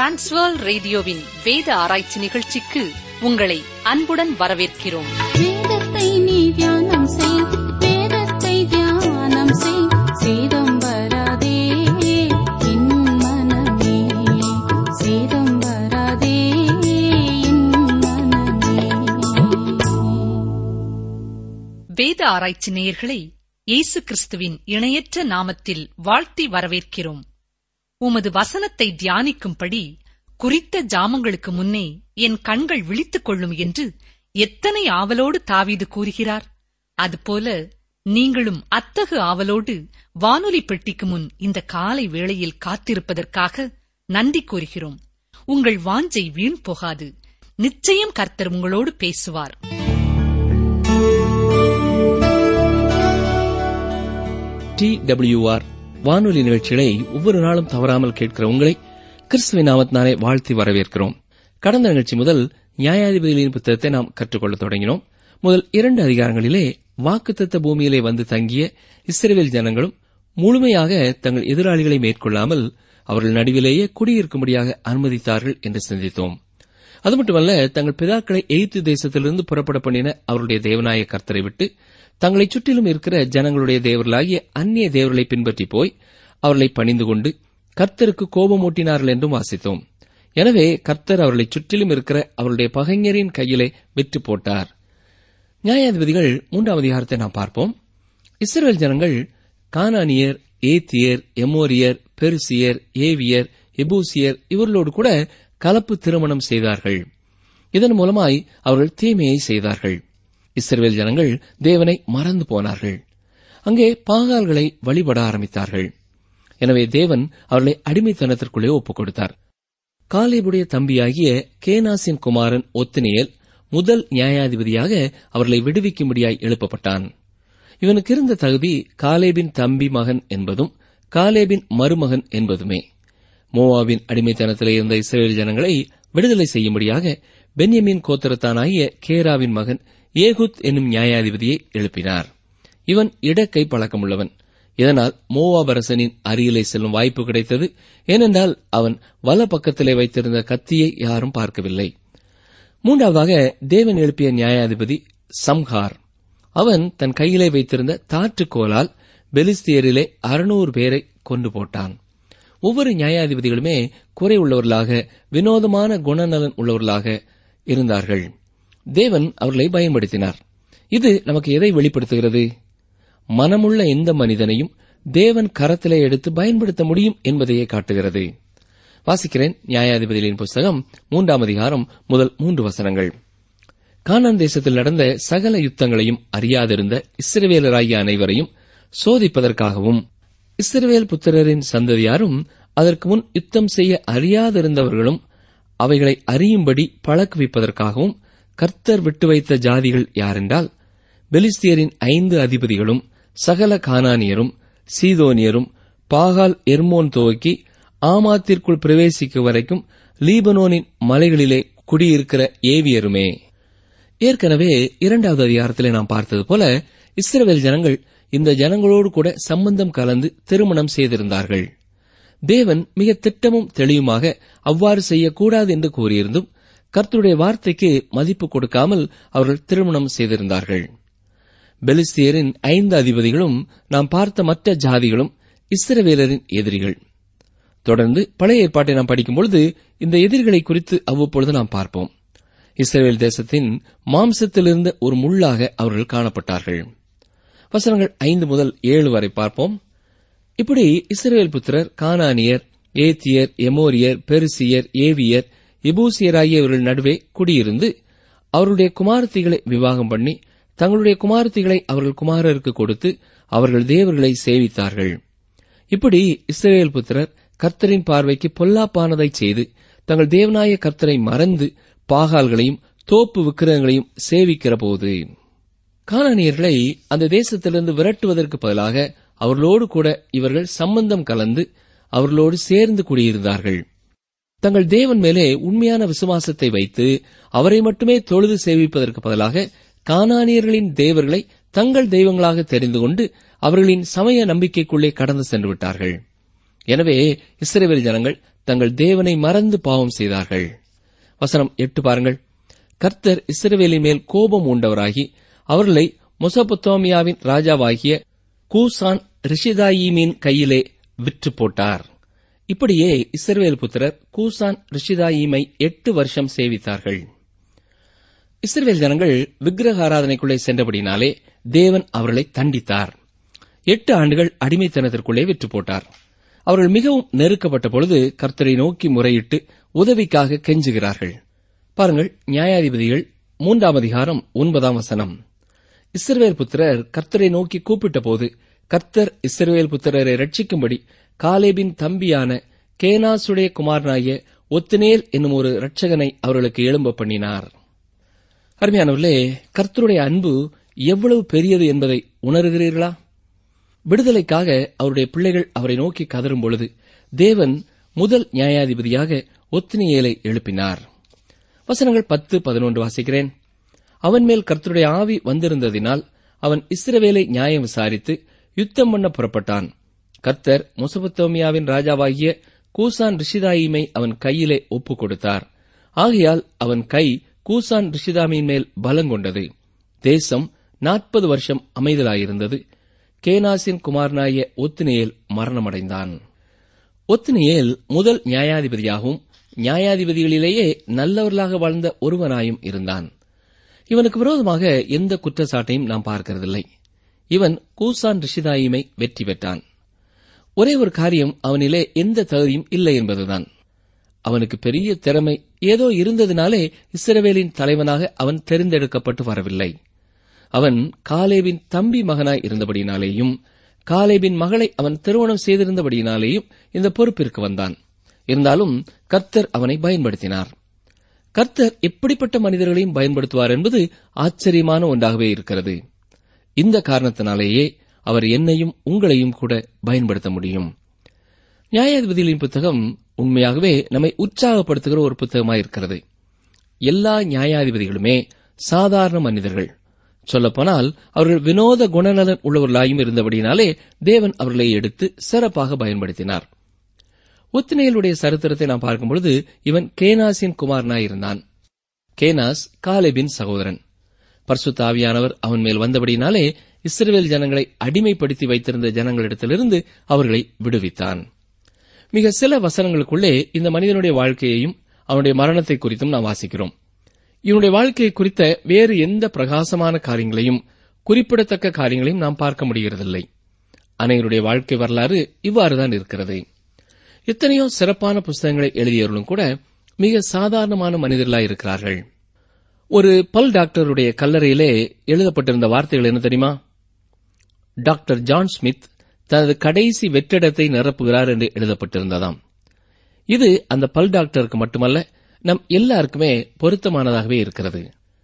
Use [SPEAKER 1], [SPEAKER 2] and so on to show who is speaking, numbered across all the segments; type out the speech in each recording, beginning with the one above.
[SPEAKER 1] transfer ரேடியோவின் வேத ஆராய்ச்சி நிகழ்ச்சிக்கு உங்களை அன்புடன் வரவேற்கிறோம்
[SPEAKER 2] வேதத்தை நீ தியானம் செய் வேதத்தை தியானம் செய் சேதம் வராதே என் மனமே சேதம் வராதே என் மனமே
[SPEAKER 1] வேத ஆராய்ச்சி நேயர்களை இயேசு கிறிஸ்துவின் இணையற்ற நாமத்தில் வாழ்த்தி வரவேற்கிறோம் உமது வசனத்தை தியானிக்கும்படி குறித்த ஜாமங்களுக்கு முன்னே என் கண்கள் விழித்துக் கொள்ளும் என்று எத்தனை ஆவலோடு தாவீது கூறுகிறார் அதுபோல நீங்களும் அத்தகு ஆவலோடு வானொலி பெட்டிக்கு முன் இந்த காலை வேளையில் காத்திருப்பதற்காக நன்றி கூறுகிறோம் உங்கள் வாஞ்சை வீண் போகாது நிச்சயம் கர்த்தர் உங்களோடு பேசுவார்
[SPEAKER 3] டி டபிள்யூஆர் வானொலி நிகழ்ச்சிகளை ஒவ்வொரு நாளும் தவறாமல் கேட்கிற உங்களை கிறிஸ்துவின் நாமத்தினாலே வாழ்த்தி வரவேற்கிறோம் கடந்த நிகழ்ச்சி முதல் நியாயாதிபதிகளின் புத்தகத்தை நாம் கற்றுக்கொள்ளத் தொடங்கினோம் முதல் இரண்டு அதிகாரங்களிலே வாக்குத்தத்த பூமியிலே வந்து தங்கிய இஸ்ரேல் ஜனங்களும் முழுமையாக தங்கள் எதிராளிகளை மேற்கொள்ளாமல் அவர்கள் நடுவிலேயே குடியிருக்கும்படியாக அனுமதித்தார்கள் என்று சிந்தித்தோம் அது மட்டுமல்ல தங்கள் பிதாக்களை எய்த்து தேசத்திலிருந்து புறப்பட பண்ணின அவருடைய தேவநாய கர்த்தரை விட்டு தங்களைச் சுற்றிலும் இருக்கிற ஜனங்களுடைய தேவர்களாகிய அந்நிய தேவர்களை பின்பற்றி போய் அவர்களை பணிந்து கொண்டு கர்த்தருக்கு கோபமூட்டினார்கள் என்றும் வாசித்தோம் எனவே கர்த்தர் அவர்களைச் சுற்றிலும் இருக்கிற அவருடைய பகைஞரின் கையிலே விற்று போட்டார் நியாயாதிபதிகள் மூன்றாம் அதிகாரத்தை நாம் பார்ப்போம் இஸ்ரேல் ஜனங்கள் கானானியர் ஏத்தியர் எமோரியர் பெருசியர் ஏவியர் எபூசியர் இவர்களோடு கூட கலப்பு திருமணம் செய்தார்கள் இதன் மூலமாய் அவர்கள் தீமையை செய்தார்கள் இஸ்ரேல் ஜனங்கள் தேவனை மறந்து போனார்கள் அங்கே பாகால்களை வழிபட ஆரம்பித்தார்கள் எனவே தேவன் அவர்களை அடிமைத்தனத்திற்குள்ளே ஒப்புக் கொடுத்தார் காலேபுடைய தம்பியாகிய கேனாசின் குமாரன் ஒத்தினியல் முதல் நியாயாதிபதியாக அவர்களை விடுவிக்கும்படியாய் எழுப்பப்பட்டான் இவனுக்கு இருந்த தகுதி காலேபின் தம்பி மகன் என்பதும் காலேபின் மருமகன் என்பதுமே மோவாவின் அடிமைத்தனத்திலே இருந்த இஸ்ரேல் ஜனங்களை விடுதலை செய்யும்படியாக பென்யமின் கோத்திரத்தானாகிய கேராவின் மகன் ஏகுத் என்னும் நியாயாதிபதியை எழுப்பினார் இவன் இடக்கை பழக்கமுள்ளவன் இதனால் மோவாபரசனின் அருகிலே செல்லும் வாய்ப்பு கிடைத்தது ஏனென்றால் அவன் வல பக்கத்திலே வைத்திருந்த கத்தியை யாரும் பார்க்கவில்லை மூன்றாவதாக தேவன் எழுப்பிய நியாயாதிபதி சம்ஹார் அவன் தன் கையிலே வைத்திருந்த தாற்றுக்கோலால் பெலிஸ்தியரிலே அறுநூறு பேரை கொண்டு போட்டான் ஒவ்வொரு நியாயாதிபதிகளுமே குறை உள்ளவர்களாக வினோதமான குணநலன் உள்ளவர்களாக இருந்தார்கள் தேவன் அவர்களை பயன்படுத்தினார் இது நமக்கு எதை வெளிப்படுத்துகிறது மனமுள்ள எந்த மனிதனையும் தேவன் கரத்திலே எடுத்து பயன்படுத்த முடியும் என்பதையே காட்டுகிறது வாசிக்கிறேன் நியாயாதிபதிகளின் புஸ்தகம் மூன்றாம் அதிகாரம் முதல் மூன்று வசனங்கள் கானான் தேசத்தில் நடந்த சகல யுத்தங்களையும் அறியாதிருந்த இஸ்ரவேலராகிய அனைவரையும் சோதிப்பதற்காகவும் இஸ்ரவேல் புத்திரரின் சந்ததியாரும் அதற்கு முன் யுத்தம் செய்ய அறியாதிருந்தவர்களும் அவைகளை அறியும்படி பழக்குவிப்பதற்காகவும் கர்த்தர் விட்டு வைத்த ஜாதிகள் யாரென்றால் பெலிஸ்தியரின் ஐந்து அதிபதிகளும் சகல கானானியரும் சீதோனியரும் பாகால் எர்மோன் துவக்கி ஆமாத்திற்குள் பிரவேசிக்கும் வரைக்கும் லீபனோனின் மலைகளிலே குடியிருக்கிற ஏவியருமே ஏற்கனவே இரண்டாவது அதிகாரத்திலே நாம் பார்த்தது போல இஸ்ரவேல் ஜனங்கள் இந்த ஜனங்களோடு கூட சம்பந்தம் கலந்து திருமணம் செய்திருந்தார்கள் தேவன் மிக திட்டமும் தெளிவுமாக அவ்வாறு செய்யக்கூடாது என்று கூறியிருந்தும் கர்த்தருடைய வார்த்தைக்கு மதிப்பு கொடுக்காமல் அவர்கள் திருமணம் செய்திருந்தார்கள் பெலிஸ்தியரின் ஐந்து அதிபதிகளும் நாம் பார்த்த மற்ற ஜாதிகளும் இஸ்ரவேலரின் எதிரிகள் தொடர்ந்து பழைய ஏற்பாட்டை நாம் படிக்கும்பொழுது இந்த எதிரிகளை குறித்து அவ்வப்பொழுது நாம் பார்ப்போம் இஸ்ரேல் தேசத்தின் மாம்சத்திலிருந்த ஒரு முள்ளாக அவர்கள் காணப்பட்டார்கள் வசனங்கள் ஐந்து முதல் ஏழு வரை பார்ப்போம் இப்படி இஸ்ரேல் புத்திரர் கானானியர் ஏத்தியர் எமோரியர் பெருசியர் ஏவியர் எபூசியர் ஆகியவர்கள் நடுவே குடியிருந்து அவருடைய குமாரத்திகளை விவாகம் பண்ணி தங்களுடைய குமாரத்திகளை அவர்கள் குமாரருக்கு கொடுத்து அவர்கள் தேவர்களை சேவித்தார்கள் இப்படி இஸ்ரேல் புத்திரர் கர்த்தரின் பார்வைக்கு பொல்லாப்பானதை செய்து தங்கள் தேவநாய கர்த்தரை மறந்து பாகால்களையும் தோப்பு விக்கிரகங்களையும் சேவிக்கிற போது கானானியர்களை அந்த தேசத்திலிருந்து விரட்டுவதற்கு பதிலாக அவர்களோடு கூட இவர்கள் சம்பந்தம் கலந்து அவர்களோடு சேர்ந்து குடியிருந்தார்கள் தங்கள் தேவன் மேலே உண்மையான விசுவாசத்தை வைத்து அவரை மட்டுமே தொழுது சேவிப்பதற்கு பதிலாக கானானியர்களின் தேவர்களை தங்கள் தெய்வங்களாக தெரிந்து கொண்டு அவர்களின் சமய நம்பிக்கைக்குள்ளே கடந்து சென்று விட்டார்கள் எனவே இஸ்ரேல் ஜனங்கள் தங்கள் தேவனை மறந்து பாவம் செய்தார்கள் வசனம் எட்டு பாருங்கள் கர்த்தர் இஸ்ரவேலின் மேல் கோபம் உண்டவராகி அவர்களை மொசபொத்தோமியாவின் ராஜாவாகிய கூசான் ரிஷிதாயிமின் கையிலே விற்று போட்டார் இப்படியே இஸ்ரவேல் புத்திரர் கூசான் ரிஷிதாயிமை எட்டு வருஷம் சேவித்தார்கள் இஸ்ரவேல் ஜனங்கள் விக்கிரக ஆராதனைக்குள்ளே சென்றபடினாலே தேவன் அவர்களை தண்டித்தார் எட்டு ஆண்டுகள் அடிமைத்தனத்திற்குள்ளே விற்று போட்டார் அவர்கள் மிகவும் நெருக்கப்பட்ட பொழுது கர்த்தரை நோக்கி முறையிட்டு உதவிக்காக கெஞ்சுகிறார்கள் பாருங்கள் நியாயாதிபதிகள் மூன்றாம் அதிகாரம் ஒன்பதாம் வசனம் இஸ்ரவேல் புத்திரர் கர்த்தரை நோக்கி கூப்பிட்ட போது கர்த்தர் இஸ்ரவேல் புத்திரரை ரட்சிக்கும்படி காலேபின் தம்பியான கேனாசுடைய குமாரனாகிய ஒத்துனேல் என்னும் ஒரு இரட்சகனை அவர்களுக்கு எழும்ப பண்ணினார் அருமையானவர்களே கர்த்தருடைய அன்பு எவ்வளவு பெரியது என்பதை உணர்கிறீர்களா விடுதலைக்காக அவருடைய பிள்ளைகள் அவரை நோக்கி கதரும் பொழுது தேவன் முதல் நியாயாதிபதியாக ஒத்தினியேலை எழுப்பினார் வசனங்கள் பத்து பதினொன்று வாசிக்கிறேன் அவன் மேல் கர்த்தருடைய ஆவி வந்திருந்ததினால் அவன் இஸ்ரவேலை நியாயம் விசாரித்து யுத்தம் பண்ண புறப்பட்டான் கர்த்தர் மொசபத்தோமியாவின் ராஜாவாகிய கூசான் ரிஷிதாயிமை அவன் கையிலே ஒப்புக் கொடுத்தார் ஆகையால் அவன் கை கூசான் ரிஷிதாமின் மேல் பலங்கொண்டது தேசம் நாற்பது வருஷம் அமைதலாயிருந்தது கேனாசின் குமாரனாய ஒத்தினியேல் மரணமடைந்தான் ஒத்தினியேல் முதல் நியாயாதிபதியாகவும் நியாயாதிபதிகளிலேயே நல்லவர்களாக வாழ்ந்த ஒருவனாயும் இருந்தான் இவனுக்கு விரோதமாக எந்த குற்றச்சாட்டையும் நாம் பார்க்கிறதில்லை இவன் கூசான் ரிஷிதாயிமை வெற்றி பெற்றான் ஒரே ஒரு காரியம் அவனிலே எந்த தகுதியும் இல்லை என்பதுதான் அவனுக்கு பெரிய திறமை ஏதோ இருந்ததினாலே இஸ்ரவேலின் தலைவனாக அவன் தெரிந்தெடுக்கப்பட்டு வரவில்லை அவன் காலேபின் தம்பி மகனாய் இருந்தபடினாலேயும் காலேபின் மகளை அவன் திருமணம் செய்திருந்தபடியினாலேயும் இந்த பொறுப்பிற்கு வந்தான் இருந்தாலும் கர்த்தர் அவனை பயன்படுத்தினார் கர்த்தர் எப்படிப்பட்ட மனிதர்களையும் பயன்படுத்துவார் என்பது ஆச்சரியமான ஒன்றாகவே இருக்கிறது இந்த காரணத்தினாலேயே அவர் என்னையும் உங்களையும் கூட பயன்படுத்த முடியும் நியாயாதிபதிகளின் புத்தகம் உண்மையாகவே நம்மை உற்சாகப்படுத்துகிற ஒரு புத்தகமாயிருக்கிறது எல்லா நியாயாதிபதிகளுமே சாதாரண மனிதர்கள் சொல்லப்போனால் அவர்கள் வினோத குணநலன் உள்ளவர்களாயும் இருந்தபடினாலே தேவன் அவர்களை எடுத்து சிறப்பாக பயன்படுத்தினார் ஒத்தினேலுடைய சரித்திரத்தை நாம் பார்க்கும்பொழுது இவன் கேனாசின் குமாரனாயிருந்தான் கேனாஸ் காலேபின் சகோதரன் பர்சுத்த ஆவியானவர் அவன் மேல் வந்தபடினாலே இஸ்ரவேல் ஜனங்களை அடிமைப்படுத்தி வைத்திருந்த ஜனங்களிடத்திலிருந்து அவர்களை விடுவித்தான் மிக சில வசனங்களுக்குள்ளே இந்த மனிதனுடைய வாழ்க்கையையும் அவனுடைய மரணத்தை குறித்தும் நாம் வாசிக்கிறோம் இவனுடைய வாழ்க்கையை குறித்த வேறு எந்த பிரகாசமான காரியங்களையும் குறிப்பிடத்தக்க காரியங்களையும் நாம் பார்க்க முடிகிறதில்லை அனைவருடைய வாழ்க்கை வரலாறு இவ்வாறுதான் இருக்கிறது எத்தனையோ சிறப்பான புஸ்தகங்களை எழுதியவர்களும் கூட மிக சாதாரணமான மனிதர்களாய் இருக்கிறார்கள் ஒரு பல் டாக்டருடைய கல்லறையிலே எழுதப்பட்டிருந்த வார்த்தைகள் என்ன தெரியுமா டாக்டர் ஜான் ஸ்மித் தனது கடைசி வெற்றிடத்தை நிரப்புகிறார் என்று எழுதப்பட்டிருந்ததாம் இது அந்த பல் டாக்டருக்கு மட்டுமல்ல நம் எல்லாருக்குமே பொருத்தமானதாகவே இருக்கிறது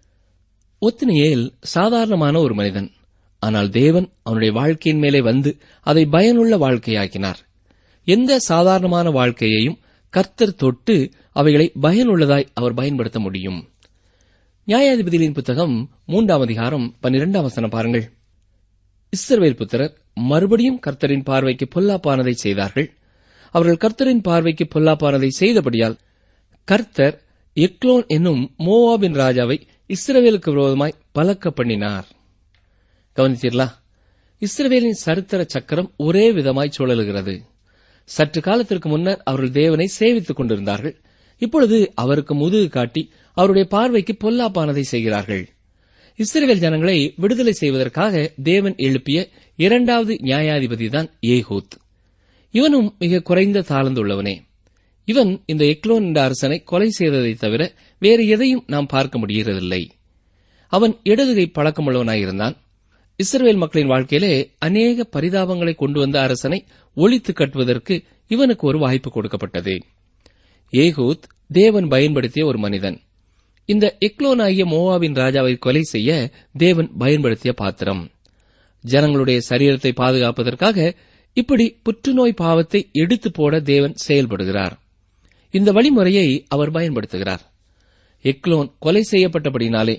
[SPEAKER 3] ஒத்தினியேல் சாதாரணமான ஒரு மனிதன் ஆனால் தேவன் அவனுடைய வாழ்க்கையின் மேலே வந்து அதை பயனுள்ள வாழ்க்கையாக்கினார் எந்த சாதாரணமான வாழ்க்கையையும் கர்த்தர் தொட்டு அவைகளை பயனுள்ளதாய் அவர் பயன்படுத்த முடியும் நியாயாதிபதிகளின் புத்தகம் மூன்றாம் அதிகாரம் பன்னிரெண்டாம் வசனம் பாருங்கள் இஸ்ரவேல் புத்திரர் மறுபடியும் கர்த்தரின் பார்வைக்கு பொல்லாப்பானதை செய்தார்கள் அவர்கள் கர்த்தரின் பார்வைக்கு பொல்லாப்பானதை செய்தபடியால் கர்த்தர் எக்லோன் என்னும் மோவாபின் ராஜாவை இஸ்ரவேலுக்கு விரோதமாய் பலக்க பண்ணினார் கவனித்தீர்களா இஸ்ரவேலின் சரித்திர சக்கரம் ஒரே விதமாய் சுழலுகிறது சற்று காலத்திற்கு முன்னர் அவர்கள் தேவனை சேவித்துக் கொண்டிருந்தார்கள் இப்பொழுது அவருக்கு முதுகு காட்டி அவருடைய பார்வைக்கு பொல்லாப்பானதை செய்கிறார்கள் இஸ்ரவேல் ஜனங்களை விடுதலை செய்வதற்காக தேவன் எழுப்பிய இரண்டாவது நியாயாதிபதிதான் ஏகூத் இவனும் மிக குறைந்த தாளந்துள்ளவனே இவன் இந்த எக்லோன் என்ற அரசனை கொலை செய்ததை தவிர வேறு எதையும் நாம் பார்க்க முடிகிறதில்லை அவன் இடதுகை பழக்கமுள்ளவனாயிருந்தான் இஸ்ரவேல் மக்களின் வாழ்க்கையிலே அநேக பரிதாபங்களை கொண்டு வந்த அரசனை ஒழித்து கட்டுவதற்கு இவனுக்கு ஒரு வாய்ப்பு கொடுக்கப்பட்டது ஏகூத் தேவன் பயன்படுத்திய ஒரு மனிதன் இந்த எக்லோன் ஆகிய மோவாவின் ராஜாவை கொலை செய்ய தேவன் பயன்படுத்திய பாத்திரம் ஜனங்களுடைய சரீரத்தை பாதுகாப்பதற்காக இப்படி புற்றுநோய் பாவத்தை எடுத்து போட தேவன் செயல்படுகிறார் இந்த வழிமுறையை அவர் பயன்படுத்துகிறார் எக்லோன் கொலை செய்யப்பட்டபடினாலே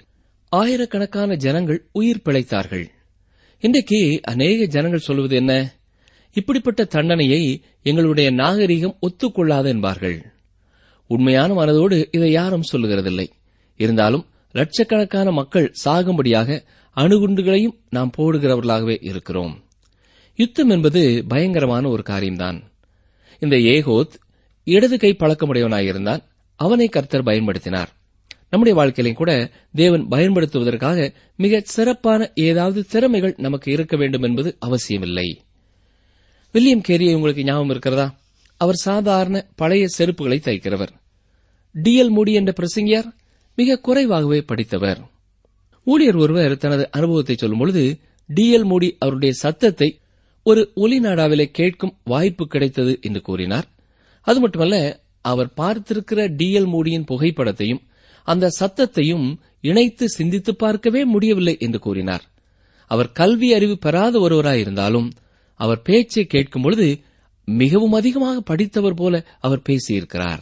[SPEAKER 3] ஆயிரக்கணக்கான ஜனங்கள் உயிர் பிழைத்தார்கள் இன்றைக்கு அநேக ஜனங்கள் சொல்வது என்ன இப்படிப்பட்ட தண்டனையை எங்களுடைய நாகரிகம் ஒத்துக்கொள்ளாது என்பார்கள் உண்மையான மனதோடு இதை யாரும் சொல்லுகிறதில்லை இருந்தாலும் லட்சக்கணக்கான மக்கள் சாகும்படியாக அணுகுண்டுகளையும் நாம் போடுகிறவர்களாகவே இருக்கிறோம் யுத்தம் என்பது பயங்கரமான ஒரு காரியம்தான் இந்த ஏகோத் இடது கை பழக்கமுடையவனாயிருந்தான் அவனை கர்த்தர் பயன்படுத்தினார் நம்முடைய வாழ்க்கையிலும் கூட தேவன் பயன்படுத்துவதற்காக மிக சிறப்பான ஏதாவது திறமைகள் நமக்கு இருக்க வேண்டும் என்பது அவசியமில்லை வில்லியம் கேரியை உங்களுக்கு ஞாபகம் இருக்கிறதா அவர் சாதாரண பழைய செருப்புகளை தைக்கிறவர் டிஎல் மூடி என்ற பிரசங்கியார் மிக குறைவாகவே படித்தவர் ஊழியர் ஒருவர் தனது அனுபவத்தை சொல்லும்பொழுது டிஎல் மூடி அவருடைய சத்தத்தை ஒரு ஒலிநாடாவிலே கேட்கும் வாய்ப்பு கிடைத்தது என்று கூறினார் அது மட்டுமல்ல அவர் பார்த்திருக்கிற டிஎல் மூடியின் புகைப்படத்தையும் அந்த சத்தத்தையும் இணைத்து சிந்தித்து பார்க்கவே முடியவில்லை என்று கூறினார் அவர் கல்வி அறிவு பெறாத ஒருவராயிருந்தாலும் அவர் பேச்சை கேட்கும் பொழுது மிகவும் அதிகமாக படித்தவர் போல அவர் பேசியிருக்கிறார்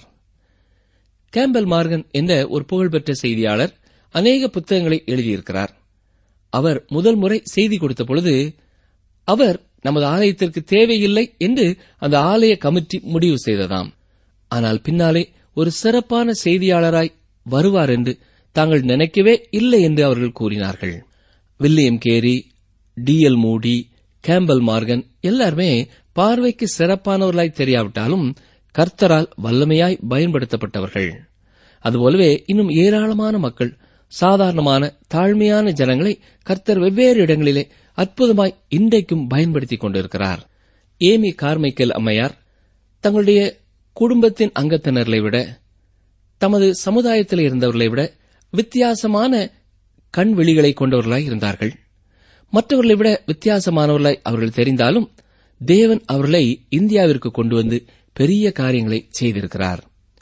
[SPEAKER 3] கேம்பல் மார்கன் என்ற ஒரு புகழ்பெற்ற செய்தியாளர் அநேக புத்தகங்களை எழுதியிருக்கிறார் அவர் முதல் முறை செய்தி கொடுத்த பொழுது அவர் நமது ஆலயத்திற்கு தேவையில்லை என்று அந்த ஆலய கமிட்டி முடிவு செய்ததாம் ஆனால் பின்னாலே ஒரு சிறப்பான செய்தியாளராய் வருவார் என்று தாங்கள் நினைக்கவே இல்லை என்று அவர்கள் கூறினார்கள் William Carey D L Moody Campbell Morgan எல்லாருமே பார்வைக்கு சிறப்பானவர்களாய் தெரியாவிட்டாலும் கர்த்தரால் வல்லமையாய் பயன்படுத்தப்பட்டவர்கள் அதுபோலவே இன்னும் ஏராளமான மக்கள் சாதாரணமான தாழ்மையான ஜனங்களை கர்த்தர் வெவ்வேறு இடங்களிலே அற்புதமாய் இன்றைக்கும் பயன்படுத்திக் கொண்டிருக்கிறார் ஏமி கார்மைக்கேல் அம்மையார் தங்களுடைய குடும்பத்தின் அங்கத்தினர்களை விட தமது சமுதாயத்தில் இருந்தவர்களை விட வித்தியாசமான கண் விழிகளை கொண்டவர்களாய் இருந்தார்கள் மற்றவர்களை விட வித்தியாசமானவர்களாய் அவர்கள் தெரிந்தாலும் தேவன் அவர்களை இந்தியாவிற்கு கொண்டு வந்து பெரிய காரியங்களை செய்திருக்கிறார்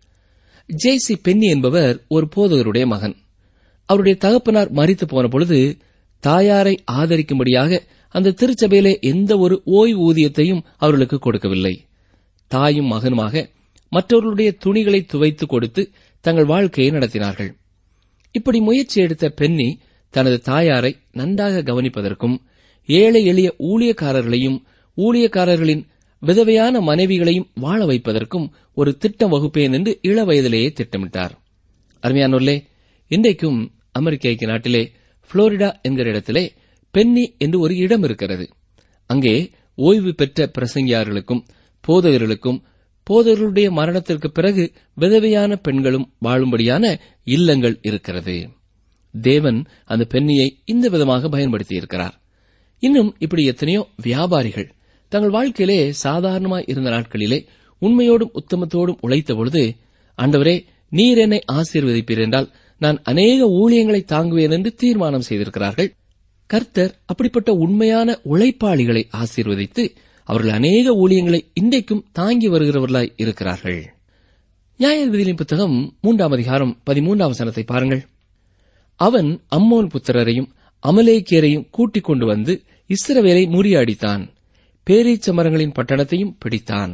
[SPEAKER 3] ஜே சி பென்னி என்பவர் ஒரு போதகருடைய மகன் அவருடைய தகப்பனார் மறித்து போன பொழுது தாயாரை ஆதரிக்கும்படியாக அந்த திருச்சபையிலே எந்த ஒரு ஓய்வூதியத்தையும் அவர்களுக்கு கொடுக்கவில்லை தாயும் மகனுமாக மற்றவர்களுடைய துணிகளை துவைத்து கொடுத்து தங்கள் வாழ்க்கையை நடத்தினார்கள் இப்படி முயற்சி எடுத்த பென்னி தனது தாயாரை நன்றாக கவனிப்பதற்கும் ஏழை எளிய ஊழியக்காரர்களையும் ஊழியக்காரர்களின் விதவையான மனைவிகளையும் வாழ வைப்பதற்கும் ஒரு திட்டம் வகுப்பேன் என்று இள வயதிலேயே திட்டமிட்டார் அருமையானோர்களே இன்றைக்கும் அமெரிக்க ஐக்கிய நாட்டிலே புளோரிடா என்கிற இடத்திலே பென்னி என்று ஒரு இடம் இருக்கிறது அங்கே ஓய்வு பெற்ற பிரசங்கியார்களுக்கும் போதகர்களுக்கும் போதகர்களுடைய மரணத்திற்கு பிறகு விதவையான பெண்களும் வாழும்படியான இல்லங்கள் இருக்கிறது தேவன் அந்த பெண்ணியை இந்த விதமாக பயன்படுத்தியிருக்கிறார் இன்னும் இப்படி எத்தனையோ வியாபாரிகள் தங்கள் வாழ்க்கையிலே சாதாரணமாய் இருந்த நாட்களிலே உண்மையோடும் உத்தமத்தோடும் உழைத்த பொழுது ஆண்டவரே நீர் என்னை ஆசீர்வதிப்பீர் என்றால் நான் அநேக ஊழியங்களை தாங்குவேன் என்று தீர்மானம் செய்திருக்கிறார்கள் கர்த்தர் அப்படிப்பட்ட உண்மையான உழைப்பாளிகளை ஆசீர்வதித்து அவர்கள் அநேக ஊழியங்களை இன்றைக்கும் தாங்கி வருகிறவர்களாய் இருக்கிறார்கள் நியாயாதிபதிகளின் புத்தகம் மூன்றாம் அதிகாரம் பதிமூன்றாம் வசனத்தை பாருங்கள் அவன் அம்மோன் புத்திரரையும் அமலேக்கியரையும் கூட்டிக் கொண்டு வந்து இஸ்ரவேலை முறியடித்தான் பேரீச்ச மரங்களின் பட்டணத்தையும் பிடித்தான்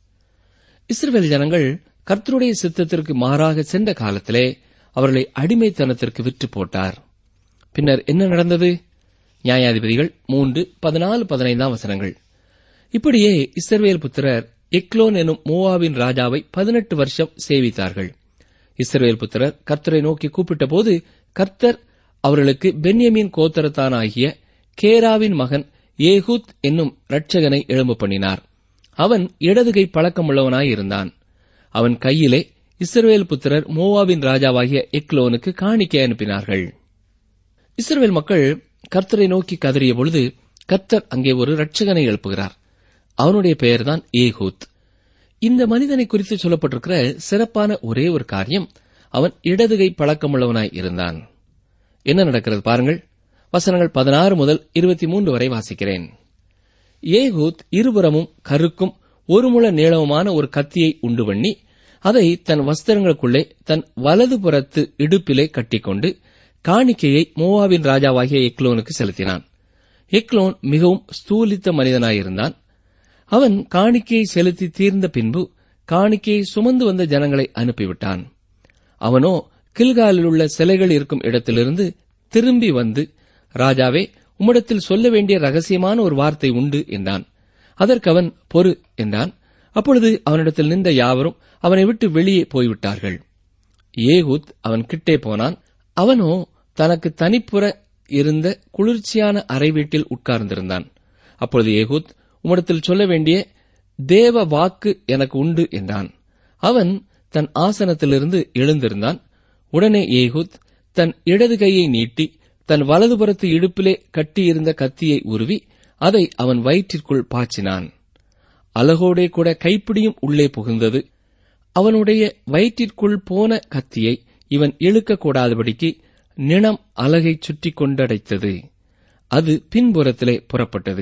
[SPEAKER 3] இஸ்ரவேல் ஜனங்கள் கர்த்தருடைய சித்தத்திற்கு மாறாக சென்ற காலத்திலே அவர்களை அடிமைத்தனத்திற்கு விற்று போட்டார் பின்னர் என்ன நடந்தது நியாயாதிபதிகள் மூன்று பதினாலு பதினைந்தாம் வசனங்கள் இப்படியே இஸ்ரவேல் புத்திரர் எக்லோன் எனும் மோவாவின் ராஜாவை பதினெட்டு வருஷம் சேவித்தார்கள் இஸ்ரவேல் புத்திரர் கர்த்தரை நோக்கி கூப்பிட்ட போது கர்த்தர் அவர்களுக்கு பென்யமின் கோத்தரத்தானாகிய கேராவின் மகன் ஏகூத் என்னும் இரட்சகனை எழும்ப பண்ணினார் அவன் இடதுகை பழக்கமுள்ளவனாயிருந்தான் அவன் கையிலே இஸ்ரவேல் புத்திரர் மோவாவின் ராஜாவாகிய எக்லோனுக்கு காணிக்கை அனுப்பினார்கள் இஸ்ரவேல் மக்கள் கர்த்தரை நோக்கி கதறிய பொழுது கர்த்தர் அங்கே ஒரு இரட்சகனை எழுப்புகிறார் அவனுடைய பெயர்தான் ஏகூத் இந்த மனிதனை குறித்து சொல்லப்பட்டிருக்கிற சிறப்பான ஒரே ஒரு காரியம் அவன் இடதுகை பழக்கமுள்ளவனாய் இருந்தான் என்ன நடக்கிறது பாருங்கள் வசனங்கள் பதினாறு முதல் இருபத்தி மூன்று வரை வாசிக்கிறேன் ஏகூத் இருபுறமும் கருக்கும் ஒரு முழ நீளமுமான ஒரு கத்தியை உண்டு பண்ணி அதை தன் வஸ்திரங்களுக்குள்ளே தன் வலது புறத்து இடுப்பிலே கட்டிக்கொண்டு காணிக்கையை மோவாவின் ராஜாவாகிய எக்லோனுக்கு செலுத்தினான் எக்லோன் மிகவும் ஸ்தூலித்த மனிதனாயிருந்தான் அவன் காணிக்கையை செலுத்தி தீர்ந்த பின்பு காணிக்கையை சுமந்து வந்த ஜனங்களை அனுப்பிவிட்டான் அவனோ கில்காலில் உள்ள சிலைகள் இருக்கும் இடத்திலிருந்து திரும்பி வந்து ராஜாவே உம்மிடத்தில் சொல்ல வேண்டிய ரகசியமான ஒரு வார்த்தை உண்டு என்றான் அதற்கு அவன் பொறு என்றான் அப்பொழுது அவனிடத்தில் நின்ற யாவரும் அவனை விட்டு வெளியே போய்விட்டார்கள் ஏகூத் அவன் கிட்டே போனான் அவனோ தனக்கு தனிப்புற இருந்த குளிர்ச்சியான அறை வீட்டில் உட்கார்ந்திருந்தான் அப்பொழுது ஏகூத் உம்மிடத்தில் சொல்ல வேண்டிய தேவ வாக்கு எனக்கு உண்டு என்றான் அவன் தன் ஆசனத்திலிருந்து எழுந்திருந்தான் உடனே ஏகூத் தன் இடது கையை நீட்டி தன் வலதுபுறத்து இடுப்பிலே கட்டியிருந்த கத்தியை உருவி அதை அவன் வயிற்றிற்குள் பாய்ச்சினான் அலகோடே கூட கைப்பிடியும் உள்ளே புகுந்தது அவனுடைய வயிற்றிற்குள் போன கத்தியை இவன் இழுக்கக்கூடாதபடிக்கு நிணம் அலகை சுற்றி கொண்டடைத்தது அது பின்புறத்திலே புறப்பட்டது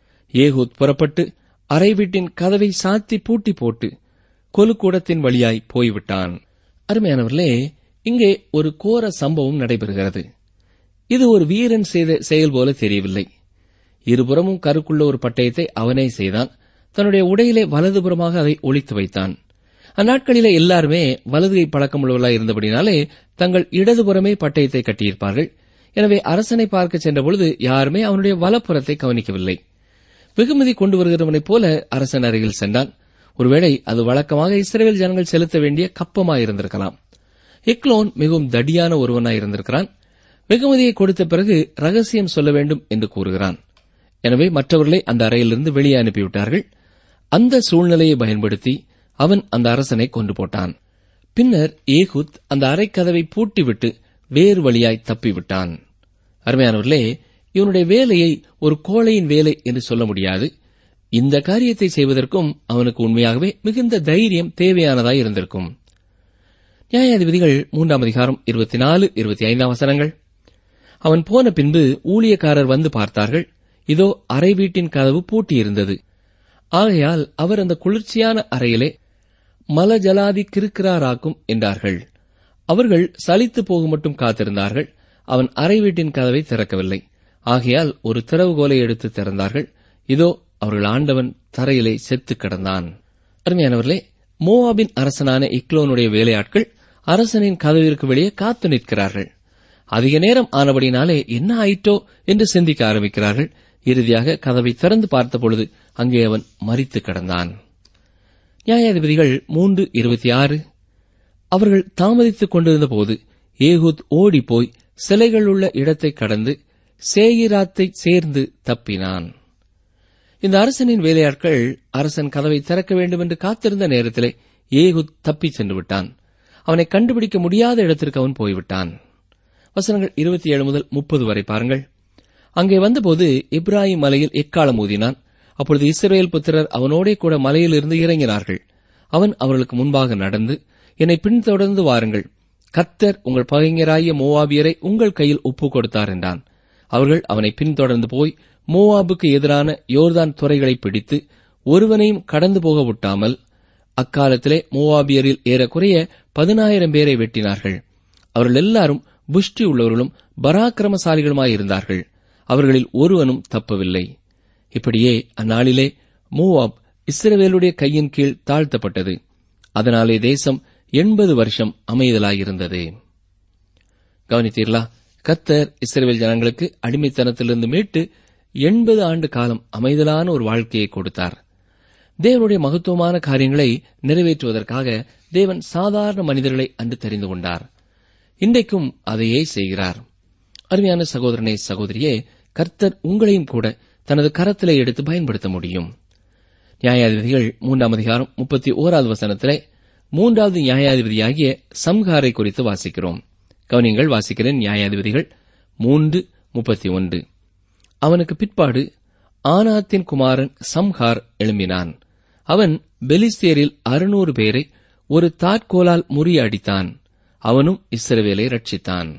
[SPEAKER 3] ஏகூத் புறப்பட்டு அறை வீட்டின் கதவை சாத்தி பூட்டி போட்டு கொலுக்கூடத்தின் வழியாய் போய்விட்டான் அருமையானவர்களே இங்கே ஒரு கோர சம்பவம் நடைபெறுகிறது இது ஒரு வீரன் செய்த செயல் போல தெரியவில்லை இருபுறமும் கருக்குள்ள ஒரு பட்டயத்தை அவனே செய்தான் தன்னுடைய உடையிலே வலதுபுறமாக அதை ஒளித்து வைத்தான் அந்நாட்களிலே எல்லாருமே வலதுகை பழக்கமுள்ளவர்களாய் இருந்தபடினாலே தங்கள் இடதுபுறமே பட்டயத்தை கட்டியிருப்பார்கள் எனவே அரசனை பார்க்க சென்றபொழுது யாருமே அவனுடைய வலப்புறத்தை கவனிக்கவில்லை வெகுமதி கொண்டு வருகிறவனைப் போல அரசன் அருகில் சென்றான் ஒருவேளை அது வழக்கமாக இஸ்ரேல் ஜனங்கள் செலுத்த வேண்டிய கப்பமாயிருந்திருக்கலாம் எக்லோன் மிகவும் தடியான ஒருவனாய் இருந்திருக்கிறான் வெகுமதியை கொடுத்த பிறகு ரகசியம் சொல்ல வேண்டும் என்று கூறுகிறான் எனவே மற்றவர்களை அந்த அறையிலிருந்து வெளியே அனுப்பிவிட்டார்கள் அந்த சூழ்நிலையை பயன்படுத்தி அவன் அந்த அரசனை கொண்டு போட்டான் பின்னர் ஏகுத் அந்த அறைக்கதவை பூட்டிவிட்டு வேறு வழியாய் தப்பிவிட்டான் அருமையானவர்களே இவனுடைய வேலையை ஒரு கோழையின் வேலை என்று சொல்ல முடியாது இந்த காரியத்தை செய்வதற்கும் அவனுக்கு உண்மையாகவே மிகுந்த தைரியம் தேவையானதாய் இருந்திருக்கும் நியாயாதிபதிகள் மூன்றாம் அதிகாரம் இருபத்தி நாலு இருபத்தி ஐந்தாம் வசனங்கள் அவன் போன பின்பு ஊழியக்காரர் வந்து பார்த்தார்கள் இதோ அறை வீட்டின் கதவு பூட்டியிருந்தது ஆகையால் அவர் அந்த குளிர்ச்சியான அறையிலே மலஜலாதி கிருக்கிறாராக்கும் என்றார்கள் அவர்கள் சலித்து போக மட்டும் காத்திருந்தார்கள் அவன் அறை வீட்டின் கதவை திறக்கவில்லை ஆகையால் ஒரு திறவுகோலை எடுத்து திறந்தார்கள் இதோ அவர்கள் ஆண்டவன் தரையிலே செத்து கிடந்தான் அருமையானவர்களே மோவாபின் அரசனான இக்லோனுடைய வேலையாட்கள் அரசனின் கதவிற்கு வெளியே காத்து நிற்கிறார்கள் அதிக நேரம் ஆனபடினாலே என்ன ஆயிற்றோ என்று சிந்திக்க ஆரம்பிக்கிறார்கள் இறுதியாக கதவை திறந்து பார்த்தபொழுது அங்கே அவன் மறித்து கிடந்தான் நியாயாதிபதிகள் மூன்று இருபத்தி ஆறு அவர்கள் தாமதித்துக் கொண்டிருந்த போது ஏகூத் ஓடிப்போய் சிலைகள் உள்ள இடத்தை கடந்து சேயிராத்தை சேர்ந்து தப்பினான் இந்த அரசனின் வேலையாட்கள் அரசன் கதவை திறக்க வேண்டும் என்று காத்திருந்த நேரத்திலே ஏகுத் தப்பிச் சென்று விட்டான் அவனை கண்டுபிடிக்க முடியாத இடத்திற்கு அவன் போய்விட்டான் வசனங்கள் இருபத்தி ஏழு முதல் முப்பது வரை பாருங்கள் அங்கே வந்தபோது இப்ராஹிம் மலையில் எக்காலம் ஊதினான் அப்பொழுது இஸ்ரேல் புத்திரர் அவனோடே கூட மலையிலிருந்து இறங்கினார்கள் அவன் அவர்களுக்கு முன்பாக நடந்து என்னை பின்தொடர்ந்து வாருங்கள் கர்த்தர் உங்கள் பகைஞராகிய மோவாபியரை உங்கள் கையில் ஒப்புக் கொடுத்தார் என்றான் அவர்கள் அவனை பின்தொடர்ந்து போய் மோவாபுக்கு எதிரான யோர்தான் துறைகளை பிடித்து ஒருவனையும் கடந்து போக விட்டாமல் அக்காலத்திலே மோவாபியரில் ஏறக்குறைய பதினாயிரம் பேரை வெட்டினார்கள் அவர்கள் எல்லாரும் புஷ்டி உள்ளவர்களும் பராக்கிரமசாலிகளுமாயிருந்தார்கள் அவர்களில் ஒருவனும் தப்பவில்லை இப்படியே அந்நாளிலே மோவாப் இஸ்ரவேலுடைய கையின் கீழ் தாழ்த்தப்பட்டது அதனாலே தேசம் எண்பது வருஷம் அமைதலாயிருந்தது கவனித்தீர்களா கத்தர் இஸ்ரேல் ஜனங்களுக்கு அடிமைத்தனத்திலிருந்து மீட்டு எண்பது ஆண்டு காலம் அமைதலான ஒரு வாழ்க்கையை கொடுத்தார் தேவனுடைய மகத்துவமான காரியங்களை நிறைவேற்றுவதற்காக தேவன் சாதாரண மனிதர்களை அன்று தெரிந்து கொண்டார் இன்றைக்கும் அதையே செய்கிறார் அருமையான சகோதரனே சகோதரியே கர்த்தர் உங்களையும் கூட தனது கரத்திலே எடுத்து பயன்படுத்த முடியும் நியாயாதிபதிகள் மூன்றாம் அதிகாரம் முப்பத்தி ஓராவது வசனத்திலே மூன்றாவது நியாயாதிபதியாகிய சம்ஹாரை குறித்து வாசிக்கிறோம் கவனியங்கள் வாசிக்கிறேன் நியாயாதிபதிகள் மூன்று முப்பத்தி ஒன்று அவனுக்கு பிற்பாடு ஆனாத்தின் குமாரன் சம்ஹார் எழும்பினான் அவன் பெலிஸ்தியரில் அறுநூறு பேரை ஒரு தாட்கோலால் முறியடித்தான் அவனும் இஸ்ரவேலை ரட்சித்தான்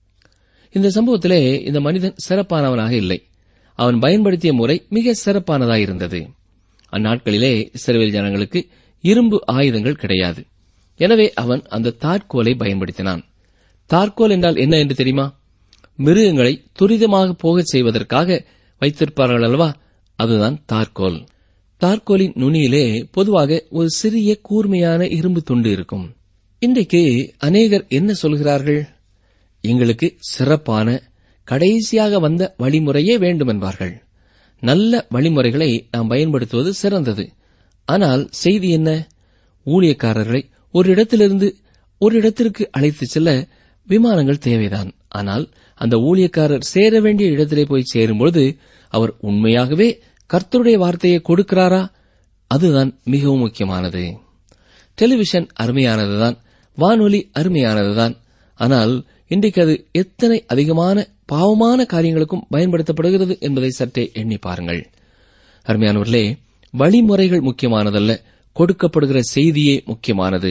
[SPEAKER 3] இந்த சம்பவத்திலே இந்த மனிதன் சிறப்பானவனாக இல்லை அவன் பயன்படுத்திய முறை மிக சிறப்பானதாயிருந்தது அந்நாட்களிலே இஸ்ரவேல் ஜனங்களுக்கு இரும்பு ஆயுதங்கள் கிடையாது எனவே அவன் அந்த தாட்கோலை பயன்படுத்தினான் தார்கோல் என்றால் என்ன என்று தெரியுமா மிருகங்களை துரிதமாக போகச் செய்வதற்காக வைத்திருப்பார்கள் அல்லவா அதுதான் தார்கோல் தார்கோலின் நுனியிலே பொதுவாக ஒரு சிறிய கூர்மையான இரும்பு துண்டு இருக்கும் இன்றைக்கு அநேகர் என்ன சொல்கிறார்கள் எங்களுக்கு சிறப்பான கடைசியாக வந்த வழிமுறையே வேண்டும் என்பார்கள் நல்ல வழிமுறைகளை நாம் பயன்படுத்துவது சிறந்தது ஆனால் செய்தி என்ன ஊழியக்காரர்களை ஒரு இடத்திலிருந்து ஒரு இடத்திற்கு அழைத்துச் செல்ல விமானங்கள் தேவைதான் ஆனால் அந்த ஊழியக்காரர் சேர வேண்டிய இடத்திலே போய் சேரும்பொழுது அவர் உண்மையாகவே கர்த்தருடைய வார்த்தையை கொடுக்கிறாரா அதுதான் மிகவும் முக்கியமானது டெலிவிஷன் அருமையானதுதான் வானொலி அருமையானதுதான் ஆனால் இன்றைக்கு அது எத்தனை அதிகமான பாவமான காரியங்களுக்கும் பயன்படுத்தப்படுகிறது என்பதை சற்றே எண்ணி பாருங்கள் அருமையானவர்களே வழிமுறைகள் முக்கியமானதல்ல கொடுக்கப்படுகிற செய்தியே முக்கியமானது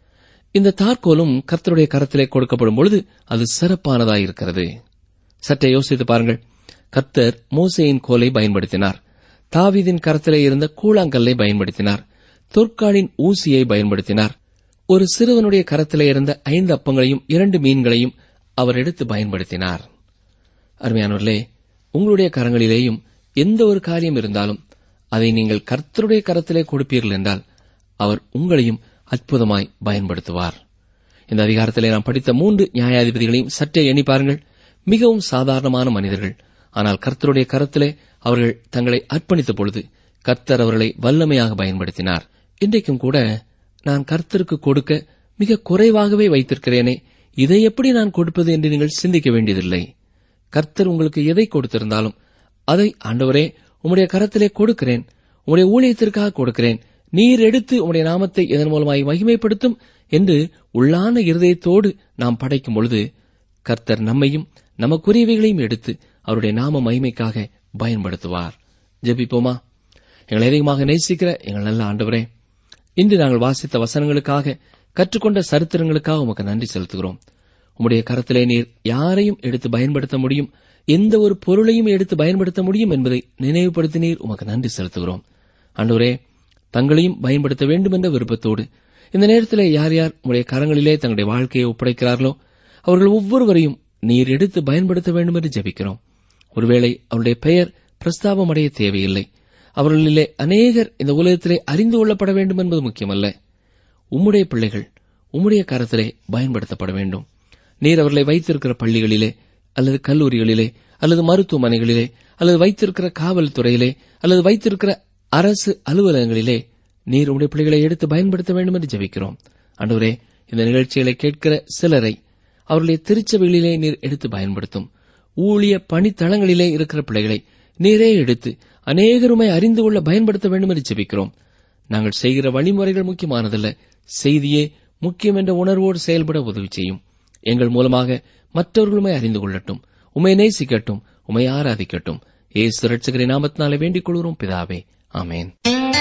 [SPEAKER 3] இந்த தார்கோலும் கர்த்தருடைய கரத்திலே கொடுக்கப்படும் பொழுது அது சிறப்பானதாயிருக்கிறது சற்றே யோசித்து பாருங்கள் கர்த்தர் மோசேயின் கோலை பயன்படுத்தினார் தாவீதின் கரத்திலே இருந்த கூழாங்கல்லை பயன்படுத்தினார் தொற்காலின் ஊசியை பயன்படுத்தினார் ஒரு சிறுவனுடைய கரத்திலே இருந்த ஐந்து அப்பங்களையும் இரண்டு மீன்களையும் அவர் எடுத்து பயன்படுத்தினார் அருமையானவர்களே உங்களுடைய கரங்களிலேயும் எந்த ஒரு காரியம் இருந்தாலும் அதை நீங்கள் கர்த்தருடைய கரத்திலே கொடுப்பீர்கள் என்றால் அவர் உங்களையும் அற்புதமாய் பயன்படுத்துவார் இந்த அதிகாரத்திலே நாம் படித்த மூன்று நியாயாதிபதிகளையும் சற்றே எண்ணி பாருங்கள் மிகவும் சாதாரணமான மனிதர்கள் ஆனால் கர்த்தருடைய கரத்திலே அவர்கள் தங்களை அர்ப்பணித்த பொழுது கர்த்தர் அவர்களை வல்லமையாக பயன்படுத்தினார் இன்றைக்கும் கூட நான் கர்த்தருக்கு கொடுக்க மிக குறைவாகவே வைத்திருக்கிறேனே இதை எப்படி நான் கொடுப்பது என்று நீங்கள் சிந்திக்க வேண்டியதில்லை கர்த்தர் உங்களுக்கு எதை கொடுத்திருந்தாலும் அதை ஆண்டவரே உம்முடைய கரத்திலே கொடுக்கிறேன் உம்முடைய ஊழியத்திற்காக கொடுக்கிறேன் நீர் எடுத்து உம்முடைய நாமத்தை இதன் மூலமாய் மகிமைப்படுத்தும் என்று உள்ளான இருதயத்தோடு நாம் படைக்கும் பொழுது கர்த்தர் நம்மையும் நமக்குரியவைகளையும் எடுத்து அவருடைய நாம மகிமைக்காக பயன்படுத்துவார் ஜெபிப்போமா எங்களை அதிகமாக நேசிக்கிற எங்கள் நல்ல ஆண்டவரே இன்று நாங்கள் வாசித்த வசனங்களுக்காக கற்றுக்கொண்ட சரித்திரங்களுக்காக உமக்கு நன்றி செலுத்துகிறோம் உம்முடைய கரத்திலே நீர் யாரையும் எடுத்து பயன்படுத்த முடியும் எந்த ஒரு பொருளையும் எடுத்து பயன்படுத்த முடியும் என்பதை நினைவுபடுத்தினீர் உமக்கு நன்றி செலுத்துகிறோம் ஆண்டவரே தங்களையும் பயன்படுத்த வேண்டும் என்ற விருப்பத்தோடு இந்த நேரத்திலே யார் யார் உம்முடைய கரங்களிலே தங்களுடைய வாழ்க்கையை ஒப்படைக்கிறார்களோ அவர்கள் ஒவ்வொருவரையும் நீர் எடுத்து பயன்படுத்த வேண்டும் என்று ஜெபிக்கிறோம் ஒருவேளை அவருடைய பெயர் பிரஸ்தாபம் அடைய தேவையில்லை அவர்களிலே அநேகர் இந்த உலகத்திலே அறிந்து கொள்ளப்பட வேண்டும் என்பது முக்கியமல்ல உம்முடைய பிள்ளைகள் உம்முடைய கரத்திலே பயன்படுத்தப்பட வேண்டும் நீர் அவர்களை வைத்திருக்கிற பள்ளிகளிலே அல்லது கல்லூரிகளிலே அல்லது மருத்துவமனைகளிலே அல்லது வைத்திருக்கிற காவல்துறையிலே அல்லது வைத்திருக்கிற அரசு அலுவலகங்களிலே நீர் உம்முடைய பிள்ளைகளை எடுத்து பயன்படுத்த வேண்டும் என்று ஜெபிக்கிறோம் அன்றுவரே இந்த நிகழ்ச்சிகளை கேட்கிற சிலரை அவர்களுடைய திருச்சபைகளிலே நீர் எடுத்து பயன்படுத்தும் ஊழிய பணித்தளங்களிலே இருக்கிற பிள்ளைகளை நீரே எடுத்து அநேகருமை அறிந்து கொள்ள பயன்படுத்த வேண்டும் என்று ஜெபிக்கிறோம் நாங்கள் செய்கிற வழிமுறைகள் முக்கியமானதல்ல செய்தியே முக்கியம் என்ற உணர்வோடு செயல்பட உதவி செய்யும் எங்கள் மூலமாக மற்றவர்களுமே அறிந்து கொள்ளட்டும் உமை நேசிக்கட்டும் உமை ஆராதிக்கட்டும் ஏசு ரட்சகரின் நாமத்தினாலே வேண்டிக் கொள்கிறோம் பிதாவே ஆமேன்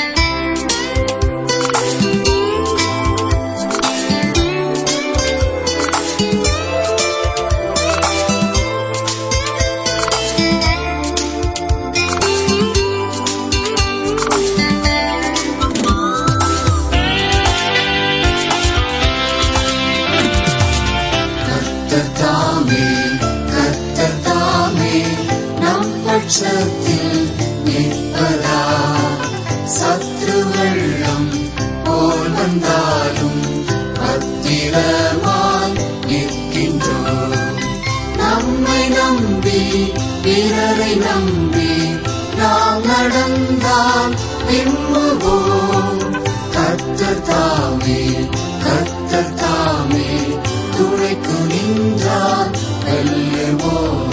[SPEAKER 4] கர்த்தத்தாமே கர்த்தத்தாமே நம் பட்சத்தில் நிற்பதா சத்ரு வெள்ளம் போல் வந்தாலும் பத்திரமாய் நிற்கின்றோம் நம்மை நம்பி பிறரை நம்பி நாம் நடந்தால் விரும்புவோம் கர்த்தத்தாமே கர்த்தத்தாமே துணைக்கு நின்றால் வெல்லுவோம்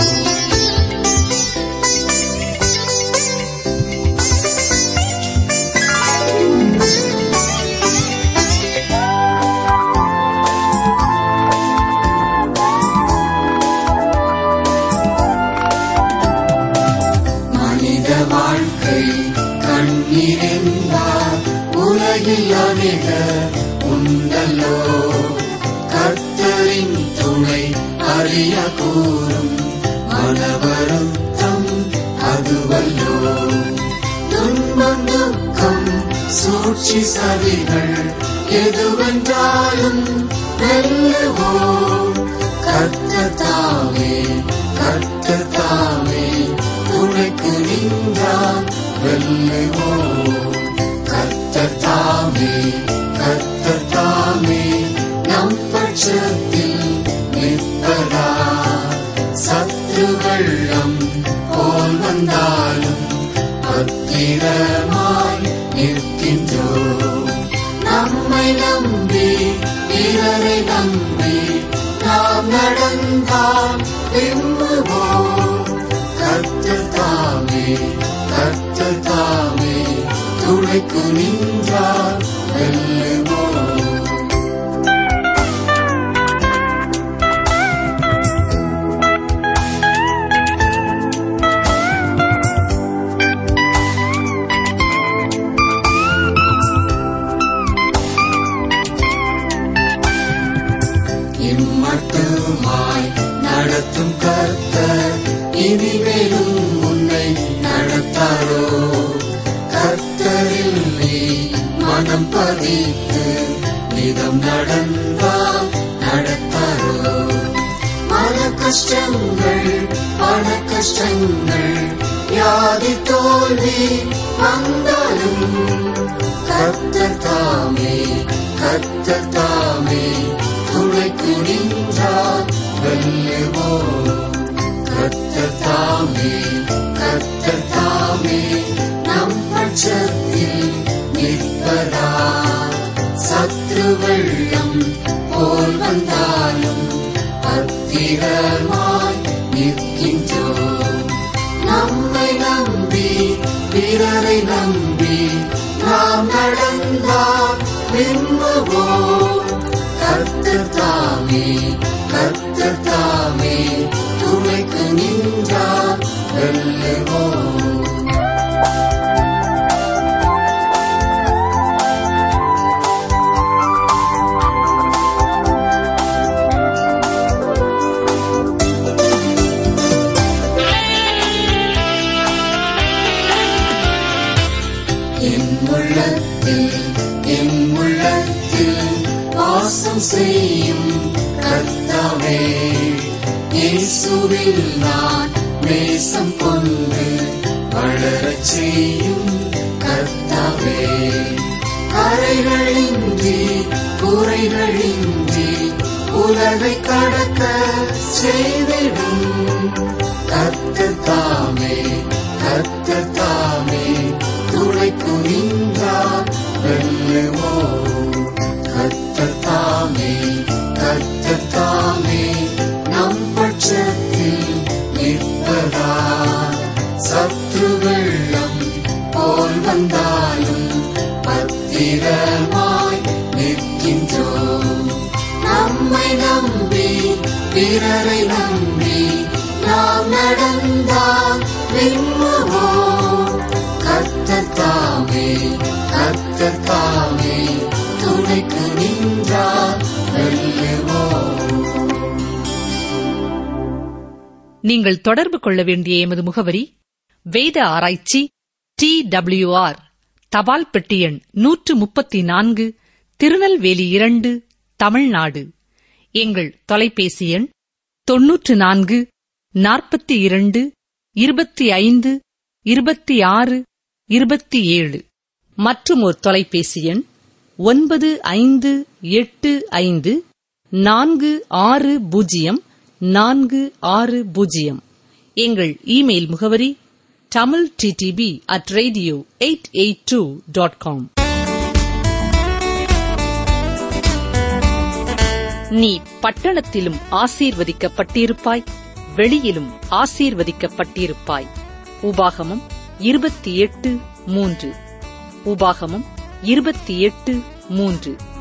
[SPEAKER 4] மனித வாழ்க்கை கண்ணீர் என்பார் உலகில் அநேக உண்டல்லோ கர்த்தரின் துணை அறிய கூறும் மனவருத்தம் அதுவல்லோ துன்பம் துக்கம் சூழ்ச்சி சதிகள் எதுவென்றாலும் வெல்லுவோம் கர்த்தத்தாமே கர்த்தத்தாமே துணைக்கு நின்றால் வெல்லுவோம் கர்த்தத்தாமே கர்த்தத்தாமே நம் பட்சத்தில் நிற்பதா சத்ரு வெள்ளம் போல் வந்தாலும் நடந்தால் விரும்புவோம் கர்த்தர் தாமே கர்த்தர் தாமே துணைக்கு நின்றால் வெல்லுவோம் இம்மட்டுமாய் நடத்தும் கர்த்தர் இனிமேலும் உன்னை நடத்தாரோ கர்த்தரில் நீ மனம் பதித்து நிதம் நடந்தால் நடத்தாரோ மன கஷ்டங்கள் பண கஷ்டங்கள் வியாதி தோல்வி வந்தாலும் கர்த்தர் தாமே கர்த்தர் தாமே துணைக்கு நின்றால் வெல்லுவோம் கர்த்தர் தாமே கர்த்தர் தாமே நம் பட்சத்தில் நிற்பதா சத்ரு வெள்ளம் போல் வந்தாலும் பத்திரமாய் நிற்கின்றோம் நம்மை நம்பி பிறரை நம்பி நாம் நடந்தால் விரும்புவோம் கர்த்தர் தாமே கர்த்தர் தாமே துணைக்கு நின்றால் வெல்லுவோம் என் உள்ளத்தில் என் உள்ளத்தில் வாசம் செய்யும் கர்த்தாவே இயேசுவில் நான் நேசம் கொண்டு வளரச் செய்யும் கர்த்தாவே கரைகளின்றி குறைகளின்றி உலகை கடக்க செய்திடும் கர்த்தர் தாமே கர்த்தர் தாமே துணைக்கு நின்றார் வெல்லுவோம் கர்த்தர் தாமே கர்த்தர் தாமே நம் பட்சத்தில் நிற்பதா சத்ரு வெள்ளம் போல் வந்தாலும் பத்திரமாய் நிற்கின்றோம் நம்மை நம்பி பிறரை நம்பி நாம் நடந்தால் விரும்புவோம் கர்த்தர் தாமே கர்த்தர் தாமே துணைக்கு நின்றால் வெல்லுவோம்
[SPEAKER 1] நீங்கள் தொடர்பு கொள்ள வேண்டிய எமது முகவரி வேத ஆராய்ச்சி டி ஆர் தபால் பெட்டி எண் நூற்று முப்பத்தி நான்கு திருநெல்வேலி இரண்டு தமிழ்நாடு எங்கள் தொலைபேசி எண் தொன்னூற்று நான்கு நாற்பத்தி இரண்டு இருபத்தி ஐந்து இருபத்தி ஆறு இருபத்தி ஏழு மற்றும் ஒரு தொலைபேசி எண் ஒன்பது ஐந்து எட்டு ஐந்து நான்கு ஆறு பூஜ்ஜியம் நான்கு ஆறு பூஜ்ஜியம் எங்கள் இமெயில் முகவரி Tamil DTP at radio eight eight two dot com நீ பட்டணத்திலும் ஆசீர்வதிக்கப்பட்டிருப்பாய் வெளியிலும் ஆசீர்வதிக்கப்பட்டிருப்பாய் உபாகமம் இருபத்தி எட்டு மூன்று உபாகமம் இருபத்தி எட்டு மூன்று